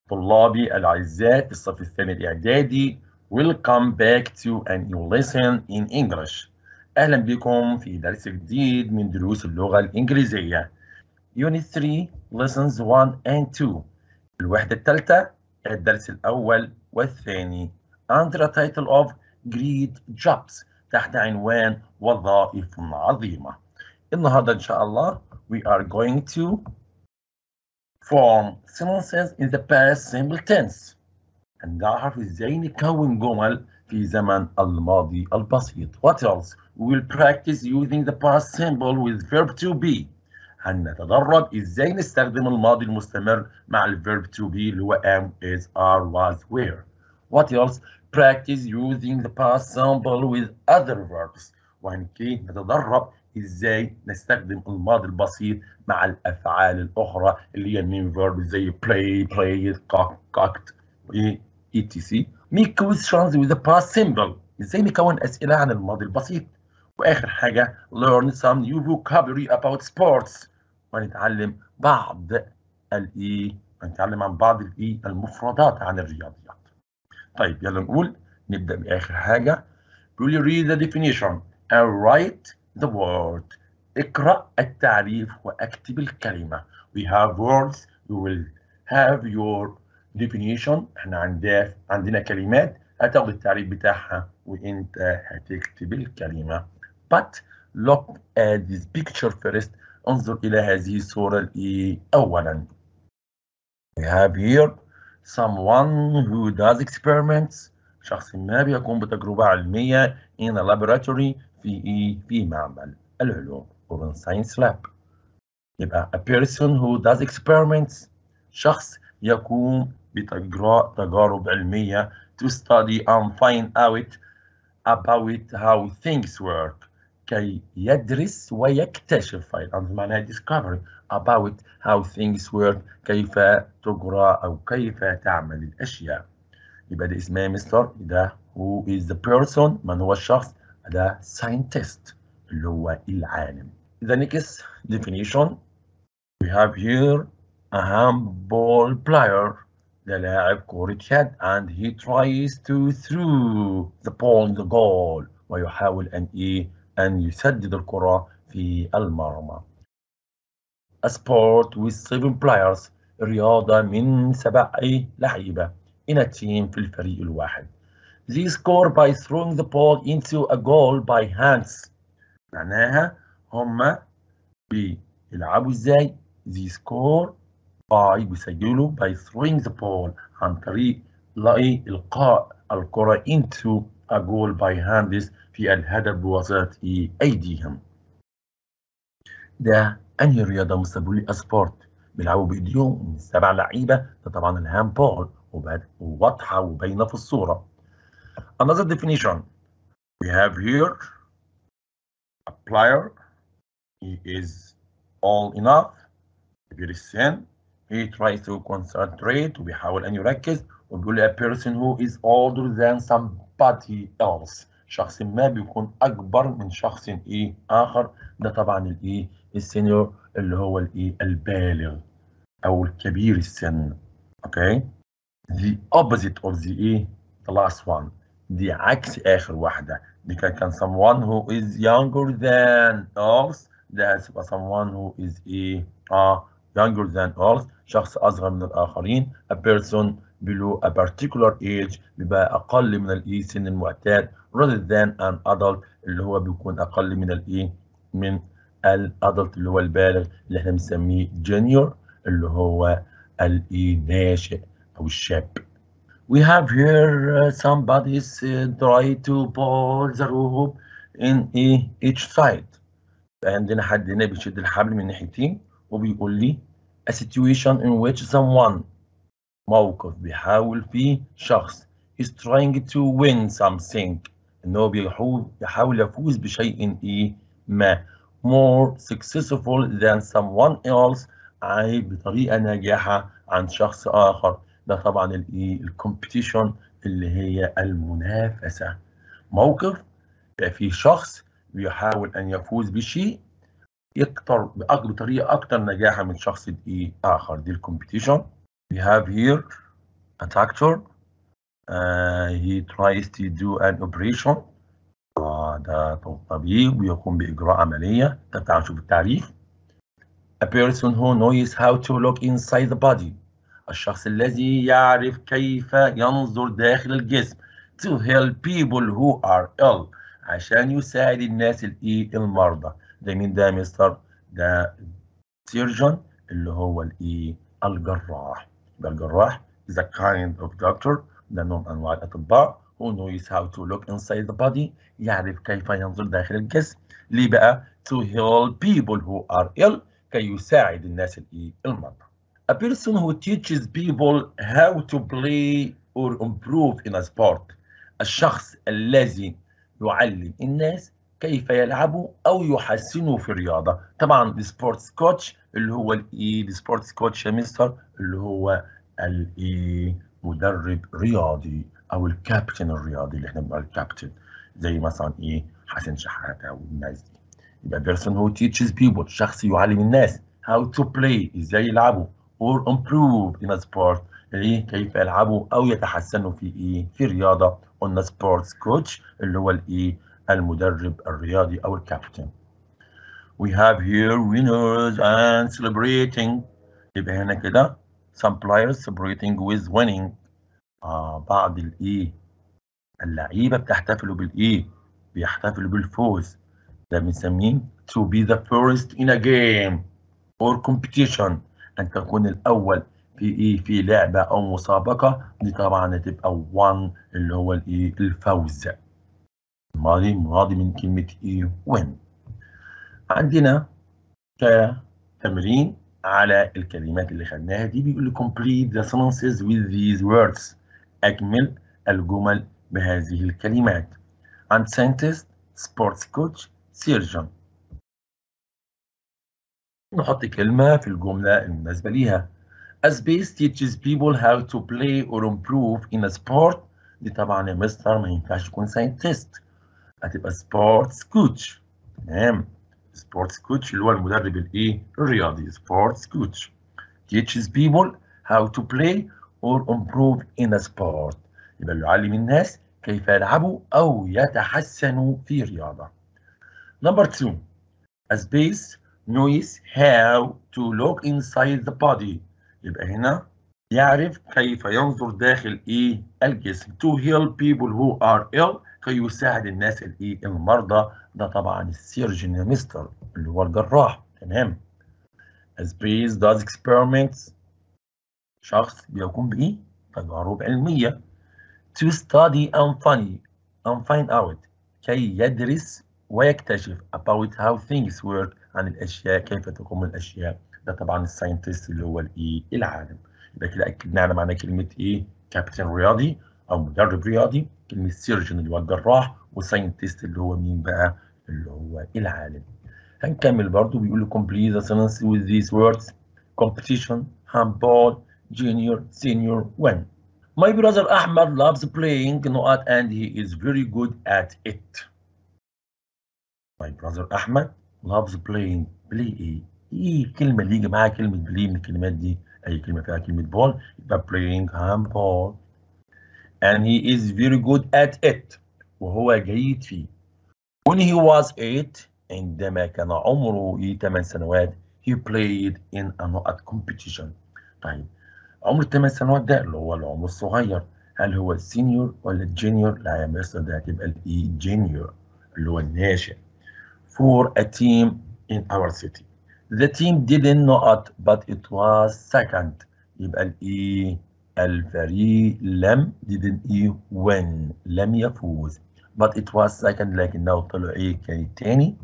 طلابي الأعزاء في الصف الثاني الإعدادي Welcome back to a new lesson in English أهلا بكم في درس جديد من دروس اللغة الإنجليزية Unit 3 Lessons 1 and 2 الوحدة الثالثة الدرس الأول والثاني Under the title of Great Jobs تحت عنوان وظائف عظيمة النهاردة إن شاء الله we are going to form sentences in the past simple tense هنعرف ازاي نكون جمل في زمن الماضي البسيط. What else? We will practice using the past simple with verb to be. هنتدرب ازاي نستخدم الماضي المستمر مع الverb to be اللي هو am, is, are, was, were. What else? Practice using the past simple with other verbs. وهنكي نتدرب ازاي نستخدم الماضي البسيط مع الافعال الاخرى اللي هي المين فيرب زي play, played, cooked, cooked etc. Make questions with the past simple. ازاي نكون اسئله عن الماضي البسيط. واخر حاجه learn some new vocabulary about sports. ونتعلم بعض الايه هنتعلم عن بعض الايه المفردات عن الرياضيات. طيب يلا نقول نبدا باخر حاجه. Will you read the definition and write the word. اقرأ التعريف واكتب الكلمة. We have words. You will have your definition. احنا عندنا عندنا كلمات هتاخد التعريف بتاعها وانت هتكتب الكلمة. But look at this picture first. انظر إلى هذه الصورة الإيه أولا. We have here someone who does experiments. شخص ما بيقوم بتجربة علمية in a laboratory في إيه؟ في معمل العلوم or in science lab. يبقى a person who does experiments شخص يقوم بتجراء تجارب علمية to study and find out about how things work كي يدرس ويكتشف find out معناها discovery about how things work كيف تجرى أو كيف تعمل الأشياء يبقى ده اسمها مستر ده who is the person من هو الشخص ده scientist اللي هو العالم. The next definition we have here a handball player ده لاعب كرة يد and he tries to throw the ball in the goal ويحاول أن إيه أن يسدد الكرة في المرمى. A sport with seven players رياضة من سبع لعيبة in a team في الفريق الواحد. They score by throwing the ball into a goal by hands. معناها هم بيلعبوا ازاي؟ They score by بيسجلوا by throwing the ball عن طريق إلقاء الكرة into a goal by hands في الهدف بواسطة أيديهم. ده أنهي رياضة مستقبل سبورت بيلعبوا بإيديهم من سبع لعيبة ده طبعا الهاند بول وواضحة وباينة في الصورة. Another definition we have here a player he is all enough very thin he tries to concentrate وبيحاول أن يركز وبيقول a person who is older than somebody else شخص ما بيكون أكبر من شخص إيه آخر ده طبعا الإيه السينيور اللي هو الإيه البالغ أو الكبير السن okay the opposite of the إيه the last one دي عكس آخر واحدة دي كان كان someone who is younger than else ده هتبقى someone who is إيه آه younger than else شخص أصغر من الآخرين a person below a particular age بيبقى أقل من الإيه سن المعتاد rather than an adult اللي هو بيكون أقل من الإيه من الادلت اللي هو البالغ اللي احنا بنسميه junior اللي هو الإيه ناشئ أو الشاب We have here uh, somebody uh, try to pull the rope in each side. عندنا حد هنا بيشد الحبل من ناحيتين وبيقول لي a situation in which someone موقف بيحاول فيه شخص is trying to win something ان هو بيحاول يحاول يفوز بشيء ايه ما more successful than someone else أي بطريقة ناجحة عن شخص آخر ده طبعا الايه الكومبيتيشن اللي هي المنافسة موقف يبقى فيه شخص بيحاول أن يفوز بشيء يكتر بطريقة أكتر نجاحا من شخص إيه آخر دي الكومبيتيشن we have here a doctor uh, he tries to do an operation آه ده طبيب ويقوم بإجراء عملية ده تعال نشوف التعريف a person who knows how to look inside the body الشخص الذي يعرف كيف ينظر داخل الجسم to help people who are ill عشان يساعد الناس الايه المرضى ده مين ده يا مستر ده surgeon اللي هو الايه الجراح يبقى الجراح is a kind of doctor ده نوع من انواع الاطباء who knows how to look inside the body يعرف كيف ينظر داخل الجسم ليه بقى to help people who are ill كي يساعد الناس الايه المرضى a person who teaches people how to play or improve in a sport الشخص الذي يعلم الناس كيف يلعبوا او يحسنوا في الرياضه طبعا السبورتس كوتش اللي هو الايه السبورتس كوتش يا مستر اللي هو الايه مدرب رياضي او الكابتن الرياضي اللي احنا بنقول الكابتن زي مثلا ايه حسن شحاته والناس دي يبقى person who teaches people شخص يعلم الناس how to play ازاي يلعبوا or improve in a sport ايه كيف يلعبوا او يتحسنوا في ايه في رياضه قلنا sports coach اللي هو الايه المدرب الرياضي او الكابتن we have here winners and celebrating يبقى هنا كده some players celebrating with winning آه بعض الايه اللعيبه بتحتفلوا بالايه بيحتفلوا بالفوز ده بنسميه to be the first in a game or competition ان تكون الاول في ايه في لعبه او مسابقه دي طبعا هتبقى one اللي هو الايه الفوز الماضي ماضي من كلمه ايه win عندنا كتمرين على الكلمات اللي خدناها دي بيقول لي complete the sentences with these words اكمل الجمل بهذه الكلمات عند scientist sports coach surgeon نحط كلمة في الجملة المناسبة ليها A space teaches people how to play or improve in a sport دي طبعا يا مستر ما ينفعش يكون scientist هتبقى sports coach تمام sports coach اللي هو المدرب الايه الرياضي sports coach teaches people how to play or improve in a sport يبقى يعلم الناس كيف يلعبوا أو يتحسنوا في رياضة. Number two, a space knows how to look inside the body. يبقى هنا يعرف كيف ينظر داخل إيه الجسم. To help people who are ill كي يساعد الناس الإيه المرضى. ده طبعا السيرجن يا مستر اللي هو الجراح. تمام. A space does experiments. شخص بيقوم بإيه؟ تجارب علمية. to study and find and find out كي يدرس ويكتشف about how things work عن الاشياء كيف تقوم الاشياء ده طبعا الساينتست اللي هو الايه العالم يبقى كده اكدنا على معنى كلمه ايه كابتن رياضي او مدرب رياضي كلمه سيرجن اللي هو الجراح وساينتست اللي هو مين بقى اللي هو العالم هنكمل برضو بيقول لي complete the sentence with these words competition handball junior senior when My brother Ahmed loves playing نقط and he is very good at it. My brother Ahmed loves playing play ايه؟ ايه الكلمة اللي يجي معاها كلمة play من الكلمات دي؟ أي كلمة فيها كلمة بول يبقى playing handball. And he is very good at it. وهو جيد فيه. When he was eight عندما كان عمره 8 سنوات he played in a نقط competition. طيب عمر الثمان سنوات ده اللي هو العمر الصغير هل هو السينيور ولا الجونيور؟ لا يا مستر ده هتبقى الاي جونيور اللي هو الناشئ. For a team in our city. The team didn't not but it was second. يبقى الاي الفريق لم didn't ايه win لم يفوز but it was second لكنه طلع ايه كان الثاني.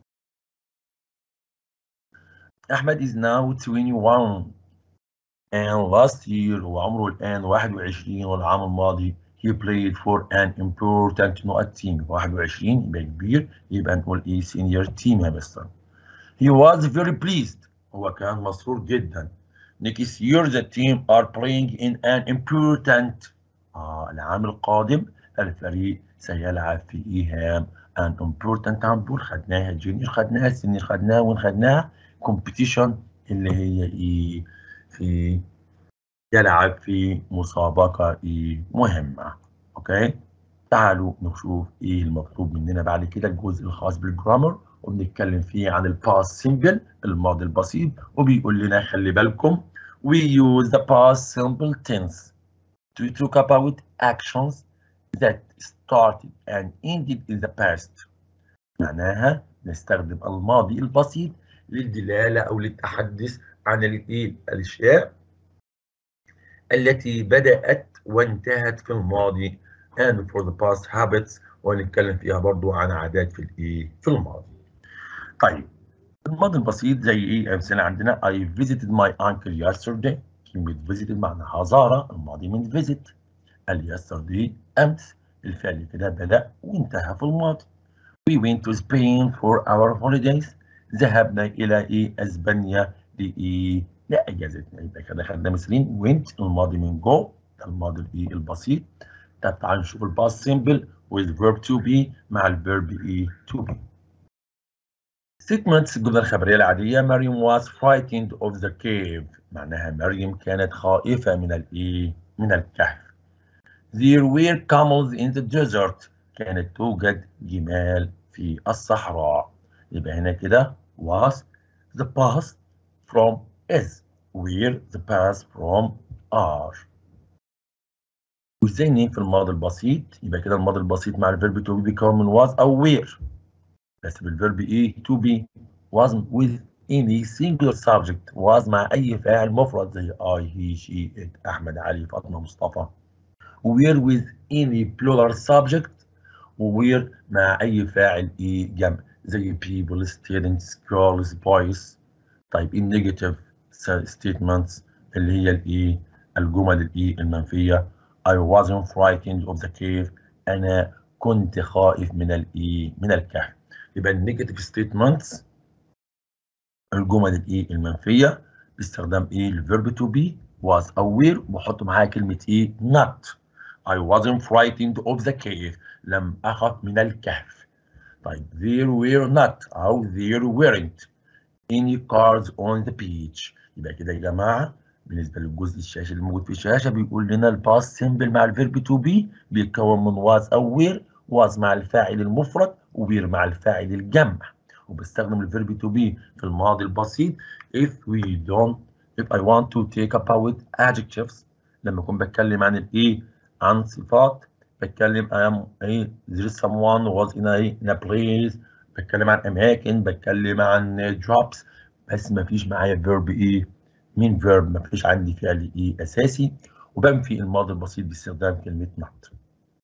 أحمد is now 21 and last year هو عمره الآن 21 والعام الماضي he played for an important نقط team 21 يبقى كبير يبقى نقول ايه senior team يا مستر he was very pleased هو كان مسرور جدا next year the team are playing in an important آه العام القادم الفريق سيلعب في إيهام an important handball خدناها junior خدناها senior خدناها وين خدناها competition اللي هي ايه في يلعب في مسابقة إيه مهمة أوكي تعالوا نشوف إيه المطلوب مننا بعد كده الجزء الخاص بالجرامر وبنتكلم فيه عن الباست سيمبل الماضي البسيط وبيقول لنا خلي بالكم we use the past simple tense to talk about actions that started and ended in the past معناها نستخدم الماضي البسيط للدلالة أو للتحدث عن الأشياء التي بدأت وانتهت في الماضي and for the past habits ونتكلم فيها برضو عن عادات في الإيه في الماضي طيب الماضي البسيط زي إيه أمثلة عندنا I visited my uncle yesterday كلمة visited معناها زار الماضي من visit ال yesterday أمس الفعل كده بدأ وانتهى في الماضي We went to Spain for our holidays ذهبنا إلى إيه أسبانيا لإيه لأجازتنا يبقى كده خدنا مثالين went الماضي من go ده الماضي الإيه البسيط طب تعالوا نشوف الباست سيمبل with verb to be مع الفيرب إيه to be statements الجملة الخبرية العادية مريم was frightened of the cave معناها مريم كانت خائفة من الإيه من الكهف There were camels in the desert كانت توجد جمال في الصحراء يبقى هنا كده was the past from is where the past from are وازاي نين في الماضي البسيط يبقى كده الماضي البسيط مع الفيرب to be بيكون من was او where بس بالفيرب ايه to be was with any singular subject was مع اي فاعل مفرد زي I he she it احمد علي فاطمه مصطفى where with any plural subject وwhere مع اي فاعل ايه جمع زي people students girls boys طيب in negative statements اللي هي الايه الجمل الايه المنفيه I wasn't frightened of the cave انا كنت خائف من الايه من الكهف يبقى النيجاتيف ستيتمنتس الجمل الايه المنفيه باستخدام ايه الفيرب تو بي was aware وبحط معاها كلمه ايه not I wasn't frightened of the cave لم اخف من الكهف طيب there were not او there weren't any cars on the beach يبقى كده يا جماعه بالنسبه للجزء الشاشه اللي موجود في الشاشه بيقول لنا الباست سيمبل مع الفيرب تو بي بيتكون من was او were was مع الفاعل المفرد وبير مع الفاعل الجمع وبستخدم الفيرب تو بي في الماضي البسيط if we don't if I want to take about adjectives لما اكون بتكلم عن الايه عن صفات بتكلم am ايه there is someone was in a, in a place بتكلم عن اماكن بتكلم عن jobs بس ما فيش معايا فيرب ايه مين فيرب ما فيش عندي فعل ايه اساسي وبنفي الماضي البسيط باستخدام كلمه not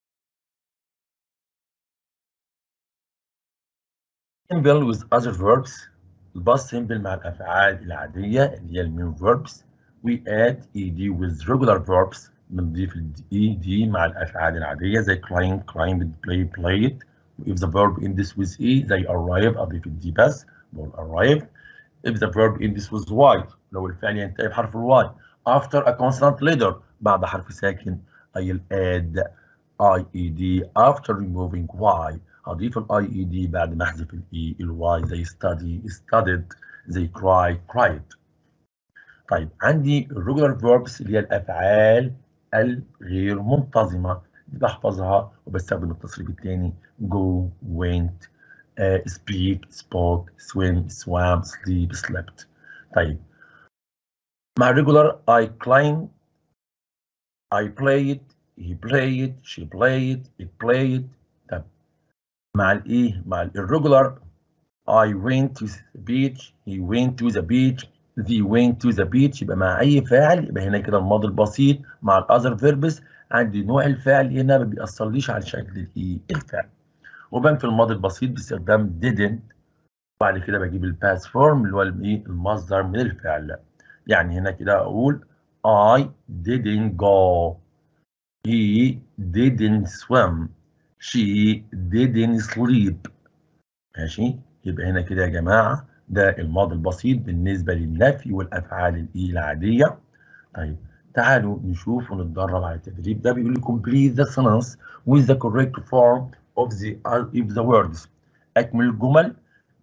simple with other verbs الباست simple مع الافعال العاديه اللي هي المين verbs we add ed with regular verbs بنضيف ال ed مع الافعال العاديه زي climb climbed play played if the verb ends with e زي arrive اضيف الدي بس بقول arrived if the verb ends with y لو الفعل ينتهي بحرف الواي after a consonant letter بعد حرف ساكن I'll add ied after removing y هضيف الاي اي دي بعد ما احذف الاي الواي زي study studied زي cry cried طيب عندي الريجولار فيربس اللي هي الافعال الغير منتظمه دي بحفظها وبستخدم التصريف الثاني go went uh, speak spoke swim swam sleep slept طيب مع الريجولار I climb I played he played she played it played طب مع الايه مع الريجولار I went to the beach he went to the beach they went to the beach يبقى مع اي فاعل يبقى هنا كده الماضي البسيط مع الاذر فيربس عندي نوع الفعل هنا ما بيأثرليش على شكل الايه الفعل وبنفي الماضي البسيط باستخدام didn't وبعد كده بجيب الباس فورم اللي هو الايه المصدر من الفعل يعني هنا كده اقول I didn't go he didn't swim she didn't sleep ماشي يبقى هنا كده يا جماعه ده الماضي البسيط بالنسبه للنفي والافعال الايه العاديه طيب تعالوا نشوف ونتدرب على التدريب ده بيقول لي complete the sentence with the correct form of the of the words اكمل الجمل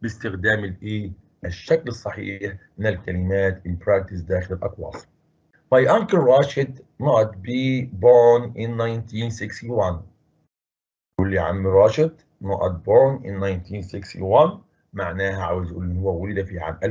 باستخدام الايه الشكل الصحيح من الكلمات in practice داخل الاقواس My uncle Rashid not be born in 1961 يقول لي عم راشد not born in 1961 معناها عاوز يقول ان هو ولد في عام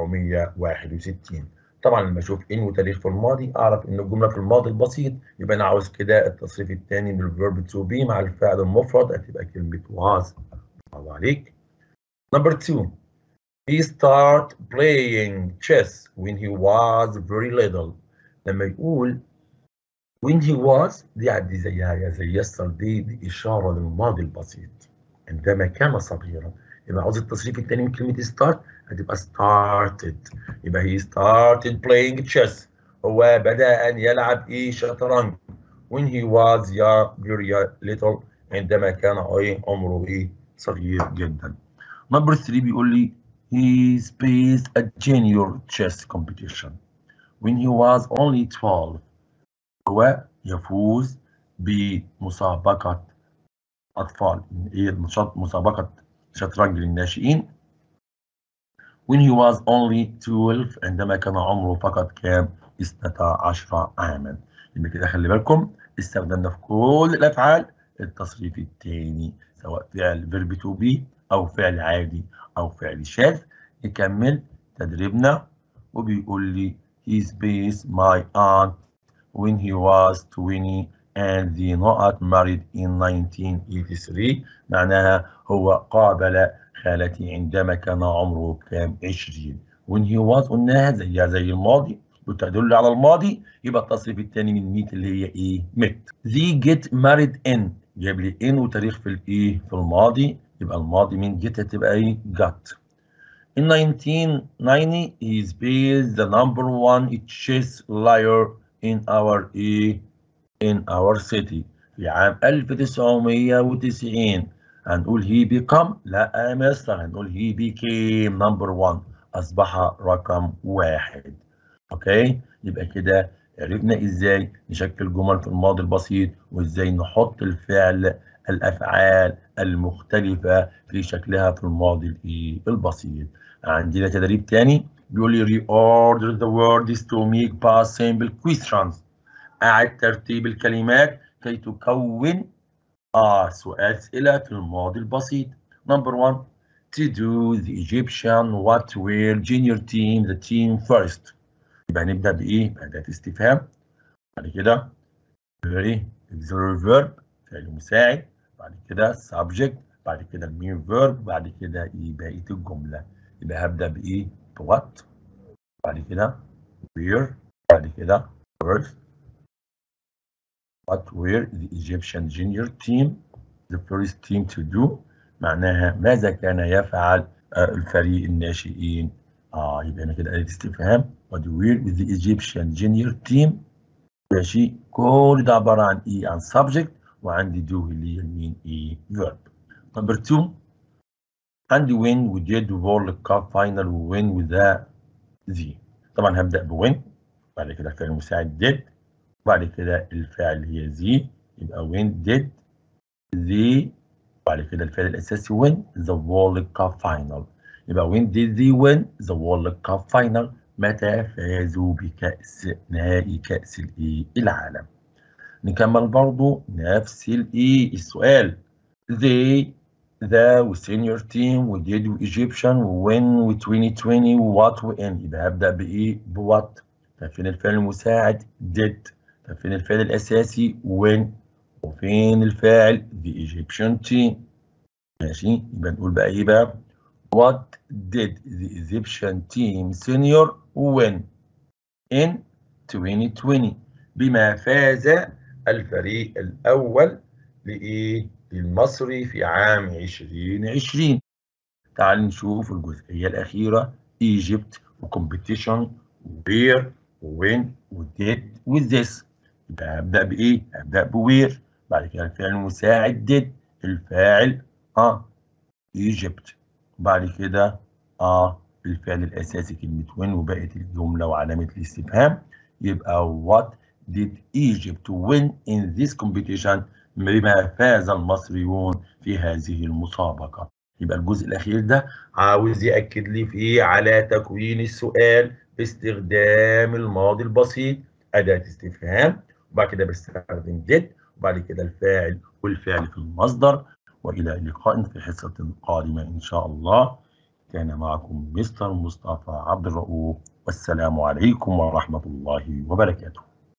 1961 طبعا لما اشوف ان وتاريخ في الماضي اعرف ان الجمله في الماضي البسيط يبقى انا عاوز كده التصريف الثاني من الفيرب تو بي مع الفاعل المفرد هتبقى كلمه was برافو عليك number two he start playing chess when he was very little لما يقول when he was دي عدي زيها زي yesterday دي اشاره للماضي البسيط عندما كان صغيرا يبقى عاوز التصريف الثاني من كلمة start هتبقى started يبقى he started playing chess هو بدأ أن يلعب إيه شطرنج when he was young very little عندما كان إيه عمره إيه صغير جدا number 3 بيقول لي he spaced a junior chess competition when he was only 12 هو يفوز بمسابقة أطفال إيه مسابقة شطرنج للناشئين when he was only 12 عندما كان عمره فقط كام 12 عاما يبقى كده خلي بالكم استخدمنا في كل الافعال التصريف الثاني سواء فعل فيرب تو بي او فعل عادي او فعل شاذ نكمل تدريبنا وبيقول لي he spaced my aunt when he was 20 and they not married in 1983 معناها هو قابل خالتي عندما كان عمره كام 20 when he was قلناها زيها زي الماضي وتدل على الماضي يبقى التصريف الثاني من ميت اللي هي ايه مت they get married in جاب لي in وتاريخ في الايه في الماضي يبقى الماضي من get هتبقى ايه got in 1990 he is based the number one chess liar in our ايه in our city في عام 1990 هنقول he become لا يا مستر هنقول he became number one أصبح رقم واحد أوكي يبقى كده عرفنا إزاي نشكل جمل في الماضي البسيط وإزاي نحط الفعل الأفعال المختلفة في شكلها في الماضي البسيط عندنا تدريب تاني بيقول لي reorder the words to make past simple questions أعد ترتيب الكلمات كي تكون آه سؤال أسئلة في الماضي البسيط. Number one, to do the Egyptian what were junior team the team first. يبقى نبدأ بإيه؟ بأداة استفهام. بعد كده very auxiliary verb فعل مساعد. بعد كده subject. بعد كده main verb. بعد كده إيه بقية الجملة. يبقى هبدأ بإيه؟ what. بعد كده where. بعد كده first. what were the Egyptian junior team the first team to do معناها ماذا كان يفعل الفريق الناشئين اه يبقى انا كده قالت استفهام what were the Egyptian junior team ماشي كل ده عباره عن ايه عن subject وعندي do اللي هي مين ايه verb number two عندي win we did world cup final win with the the طبعا هبدا بوين بعد كده الفعل المساعد did بعد كده الفعل هي زي يبقى when did they بعد كده الفعل الأساسي win the World Cup final يبقى when did they win the World Cup final متى فازوا بكأس نهائي كأس الإيه العالم نكمل برضو نفس الإيه السؤال they the senior team we did Egyptian win with 2020 what win يبقى هبدأ بإيه بوات فين الفعل المساعد did فين الفعل الأساسي when وفين الفاعل the Egyptian team ماشي يبقى نقول بقى إيه بقى what did the Egyptian team senior win in 2020 بما فاز الفريق الأول لإيه للمصري في عام 2020 تعال نشوف الجزئية الأخيرة Egypt وكومبيتيشن where وين وديد with this يبقى هبدأ بإيه؟ هبدأ بوير بعد كده الفعل المساعد ديد الفاعل اه ايجيبت بعد كده اه الفعل الأساسي كلمة وين وبقية الجملة وعلامة الاستفهام يبقى what did Egypt win in this competition بما فاز المصريون في هذه المسابقة يبقى الجزء الأخير ده عاوز يأكد لي فيه على تكوين السؤال باستخدام الماضي البسيط أداة استفهام وبعد كده بستخدم did وبعد كده الفاعل والفعل في المصدر وإلى لقاء في حصة قادمة إن شاء الله كان معكم مستر مصطفى عبد الرؤوف والسلام عليكم ورحمة الله وبركاته